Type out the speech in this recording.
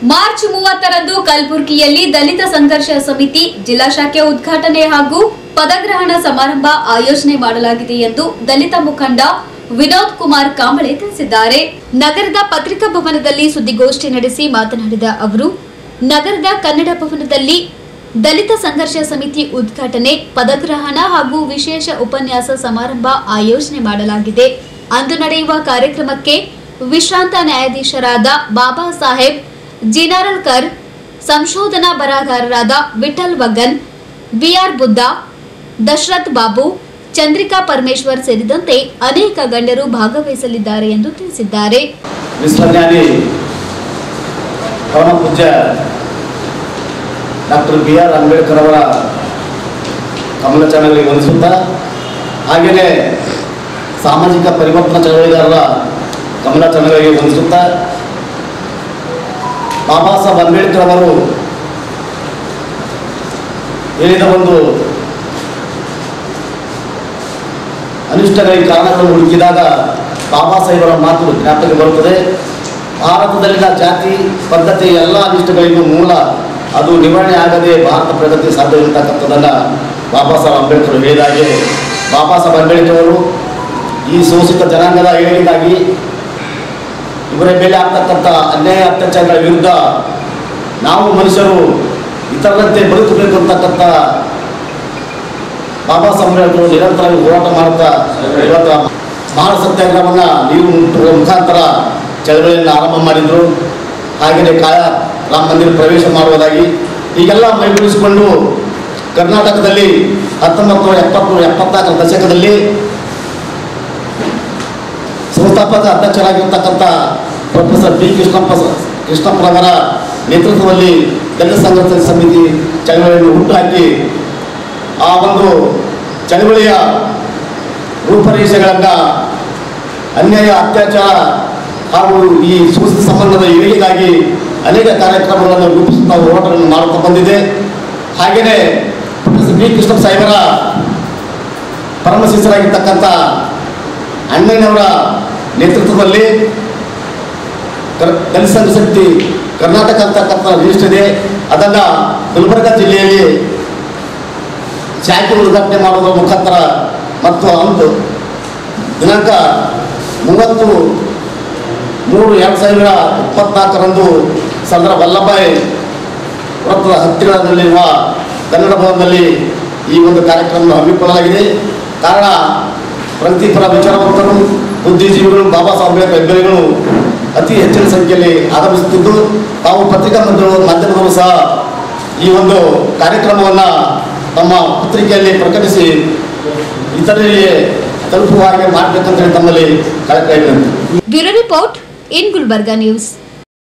March ಮೂವತ್ತರಂದು ಕಲಬುರಗಿಯಲ್ಲಿ ದಲಿತ ಸಂಘರ್ಷ ಸಮಿತಿ ಜಿಲ್ಲಾ ಶಾಖೆ ಉದ್ಘಾಟನೆ ಹಾಗೂ ಪದಗ್ರಹಣ ಸಮಾರಂಭ ಆಯೋಜನೆ ಮಾಡಲಾಗಿದೆ ಎಂದು ದಲಿತ ಮುಖಂಡ ವಿನೋದ್ ಕುಮಾರ್ ಕಾಂಬಳೆ ತಿಳಿಸಿದ್ದಾರೆ ನಗರದ ಪತ್ರಿಕಾ ಭವನದಲ್ಲಿ ಸುದ್ದಿಗೋಷ್ಠಿ ನಡೆಸಿ ಮಾತನಾಡಿದ ಅವರು ನಗರದ ಕನ್ನಡ ಭವನದಲ್ಲಿ ದಲಿತ ಸಂಘರ್ಷ ಸಮಿತಿ ಉದ್ಘಾಟನೆ ಪದಗ್ರಹಣ ಹಾಗೂ ವಿಶೇಷ ಉಪನ್ಯಾಸ ಸಮಾರಂಭ ಆಯೋಜನೆ ಮಾಡಲಾಗಿದೆ ಅಂದು ನಡೆಯುವ ಕಾರ್ಯಕ್ರಮಕ್ಕೆ ವಿಶ್ರಾಂತ ನ್ಯಾಯಾಧೀಶರಾದ ಬಾಬಾ ಸಾಹೇಬ್ ಜಿನಾರಲ್ಕರ್ ಸಂಶೋಧನಾ ಬರಹಗಾರರಾದ ವಿಠಲ್ ವಗನ್ ಬಿಆರ್ ಬುದ್ಧ ದಶರಥ್ ಬಾಬು ಚಂದ್ರಿಕಾ ಪರಮೇಶ್ವರ್ ಸೇರಿದಂತೆ ಅನೇಕ ಗಣ್ಯರು ಭಾಗವಹಿಸಲಿದ್ದಾರೆ ಎಂದು ತಿಳಿಸಿದ್ದಾರೆ ವಿಶ್ವಜ್ಞಾನಿ ಪರಮ ಪೂಜ್ಯ ಡಾಕ್ಟರ್ ಬಿ ಆರ್ ಅಂಬೇಡ್ಕರ್ ಅವರ ಕಮಲ ಚಳವಳಿಗೆ ವಂದಿಸುತ್ತಾ ಹಾಗೆಯೇ ಸಾಮಾಜಿಕ ಪರಿವರ್ತನಾ ಚಳವಳಿಗಾರರ ಕಮಲ ಚಳವಳಿಗೆ ವಂದಿಸುತ್ತಾ ಬಾಬಾ ಸಾಹೇಬ್ ಅಂಬೇಡ್ಕರ್ ಅವರು ಹೇಳಿದ ಒಂದು ಅನಿಷ್ಟಗಳಿಗೆ ಕಾರಣಗಳನ್ನು ಹುಡುಕಿದಾಗ ಬಾಬಾ ಸಾಹೇಬರ ಮಾತು ಜ್ಞಾಪಕ ಬರುತ್ತದೆ ಭಾರತದಲ್ಲಿನ ಜಾತಿ ಪದ್ಧತಿ ಎಲ್ಲ ಅನಿಷ್ಟಗಳಿಗೂ ಮೂಲ ಅದು ನಿವಾರಣೆ ಆಗದೆ ಭಾರತ ಪ್ರಗತಿ ಸಾಧ್ಯ ಇರತಕ್ಕಂಥದ್ದನ್ನು ಬಾಬಾ ಸಾಹೇಬ್ ಅಂಬೇಡ್ಕರ್ ಹೇಳಿದಾಗೆ ಬಾಬಾ ಸಾಹೇಬ್ ಅಂಬೇಡ್ಕರ್ ಅವರು ಈ ಶೋಷಿತ ಜನಾಂಗದ ಏಳಿಗೆಗಾಗಿ ಇವರ ಮೇಲೆ ಆಗ್ತಕ್ಕಂಥ ಅನ್ಯಾಯ ಅತ್ಯಾಚಾರಗಳ ವಿರುದ್ಧ ನಾವು ಮನುಷ್ಯರು ಇತರರಂತೆ ಬದುಕಬೇಕು ಅಂತಕ್ಕಂಥ ಬಾಬಾ ಸಾಹೇಬ್ ಅಂಬೇಡ್ಕರ್ ನಿರಂತರವಾಗಿ ಹೋರಾಟ ಮಾಡುತ್ತಾ ಇವತ್ತು ಮಹಾನ ಸತ್ಯಾಗ್ರಹವನ್ನು ನೀರು ಮುಟ್ಟುವ ಮುಖಾಂತರ ಚಳವಳಿಯನ್ನು ಆರಂಭ ಮಾಡಿದರು ಹಾಗೆಯೇ ಕಾಯ ರಾಮ ಮಂದಿರ ಪ್ರವೇಶ ಮಾಡುವುದಾಗಿ ಹೀಗೆಲ್ಲ ಮೈಗೂಡಿಸಿಕೊಂಡು ಕರ್ನಾಟಕದಲ್ಲಿ ಹತ್ತೊಂಬತ್ತು ನೂರ ಎಪ್ಪತ್ತು ಎಪ್ಪತ್ನಾಲ್ಕರ ದಶಕದಲ್ಲಿ ಸಂಸ್ಥಾಪಕ ಅಧ್ಯಕ್ಷರಾಗಿರ್ತಕ್ಕಂಥ ಪ್ರೊಫೆಸರ್ ಬಿ ಕೃಷ್ಣಪ್ಪ ಕೃಷ್ಣಪ್ಪರವರ ನೇತೃತ್ವದಲ್ಲಿ ದಲಿತ ಸಂಘರ್ಷ ಸಮಿತಿ ಚಳವಳಿಯನ್ನು ಹುಟ್ಟುಹಾಕಿ ಆ ಒಂದು ಚಳವಳಿಯ ರೂಪರೇಷೆಗಳನ್ನು ಅನ್ಯಾಯ ಅತ್ಯಾಚಾರ ಹಾಗೂ ಈ ಸೂಚಿತ ಸಂಬಂಧದ ಏಳಿಗೆಗಾಗಿ ಅನೇಕ ಕಾರ್ಯಕ್ರಮಗಳನ್ನು ರೂಪಿಸುತ್ತಾ ಹೋರಾಟವನ್ನು ಮಾಡುತ್ತಾ ಬಂದಿದೆ ಹಾಗೆಯೇ ಪ್ರೊಫೆಸರ್ ಬಿ ಕೃಷ್ಣ ಸಾಹೇಬರ ಪರಮ ಶಿಷ್ಯರಾಗಿರ್ತಕ್ಕಂಥ ಅಣ್ಣನವರ ನೇತೃತ್ವದಲ್ಲಿ ಕರ್ ದಲಿತ ಸಂಘ ಶಕ್ತಿ ಕರ್ನಾಟಕ ಅಂತಕ್ಕಂಥ ರಿಜಿಸ್ಟರ್ ಇದೆ ಅದನ್ನು ಗುಲ್ಬರ್ಗ ಜಿಲ್ಲೆಯಲ್ಲಿ ಶಾಖೆ ಉದ್ಘಾಟನೆ ಮಾಡುವುದರ ಮುಖಾಂತರ ಮತ್ತು ಅಂದು ದಿನಾಂಕ ಮೂವತ್ತು ಮೂರು ಎರಡು ಸಾವಿರ ಇಪ್ಪತ್ನಾಲ್ಕರಂದು ಸರ್ದಾರ್ ವಲ್ಲಭಾಯ್ ವೃತ್ತದ ಹತ್ತಿರದಲ್ಲಿರುವ ಕನ್ನಡ ಭವನದಲ್ಲಿ ಈ ಒಂದು ಕಾರ್ಯಕ್ರಮವನ್ನು ಹಮ್ಮಿಕೊಳ್ಳಲಾಗಿದೆ ಕಾರಣ ಪ್ರಗತಿಪರ ವಿಚಾರವಂತರು ಬುದ್ಧಿಜೀವಿಗಳು ಬಾಬಾ ಸಾಹೇಬ್ ಅಂಬೇಡ್ಕರ್ ಅಭಿಮಾನಿಗಳು ಅತಿ ಹೆಚ್ಚಿನ ಸಂಖ್ಯೆಯಲ್ಲಿ ಆಗಮಿಸುತ್ತಿದ್ದು ತಾವು ಪತ್ರಿಕಾ ಮಾಧ್ಯಮದವರು ಮಾಧ್ಯಮದವರು ಸಹ ಈ ಒಂದು ಕಾರ್ಯಕ್ರಮವನ್ನು ತಮ್ಮ ಪತ್ರಿಕೆಯಲ್ಲಿ ಪ್ರಕಟಿಸಿ ಇತರರಿಗೆ ತಲುಪುವ ಹಾಗೆ ಮಾಡಬೇಕಂತೇಳಿ ತಮ್ಮಲ್ಲಿ ಕಳಕಳಿ ವಿನಂತಿ bureau report in Gulbarga news